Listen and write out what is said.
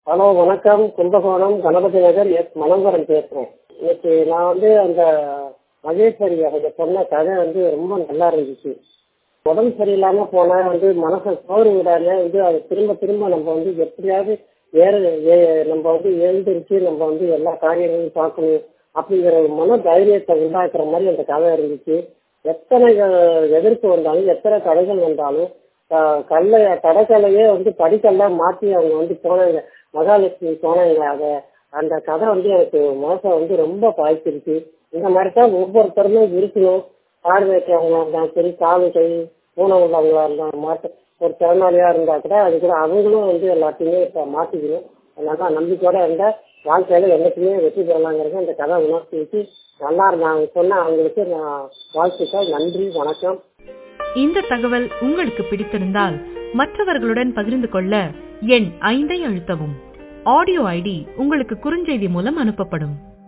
hello வணக்கம் Kumbakonam Ganapathi Nagar S Manoharan பேசுறேன் இன்னைக்கு நான் வந்து அந்த மகேஸ்வரி அவங்க சொன்ன கதை வந்து ரொம்ப நல்லா இருந்துச்சு உடம்பு சரியில்லாம போனா வந்து மனசை சோறு விடாம வந்து அதை திரும்ப திரும்ப நம்ம வந்து எப்படியாவது ஏற ஏ- நம்ம வந்து எழுந்திருச்சு நம்ம வந்து எல்லா காரியங்களையும் பார்க்கணும் அப்படிங்கிற ஒரு மன தைரியத்தை உண்டாக்குற மாதிரி அந்த கதை இருந்துச்சு எத்தனை அஹ், எதிர்ப்பு வந்தாலும் எத்தனை தடைகள் வந்தாலும் அஹ், கல்லை தடக்கலையே வந்து படிக்கல்லாம் மாற்றி அவங்க வந்து போனாங்க மகாலட்சுமி போனாங்க அதை அந்த கதை வந்து எனக்கு மனசை வந்து ரொம்ப பாய்ச்சிருச்சு இந்த மாதிரி தான் ஒவ்வொருத்தருமே இருக்கணும் பார்வையற்றவங்களா இருந்தாலும் சரி காலு கை ஊனம் உள்ளவங்களா இருந்தாலும் மாற்ற ஒரு திறனாளியா இருந்தா கூட அது கூட அவங்களும் வந்து எல்லாத்தையுமே இப்போ மாற்றிக்கணும் அதனால நம்பிக்கையோட இருந்தா வாழ்க்கையில என்னைக்குமே வெற்றி பெறலாங்கிறது அந்த கதை உணர்த்தி வச்சு நல்லா இருந்தாங்க சொன்ன அவங்களுக்கு நான் வாழ்த்துக்கள் நன்றி வணக்கம் இந்த தகவல் உங்களுக்கு பிடித்திருந்தால் மற்றவர்களுடன் பகிர்ந்து கொள்ள எண் ஐந்தை அழுத்தவும் ஆடியோ ஐடி உங்களுக்கு குறுஞ்செய்தி மூலம் அனுப்பப்படும்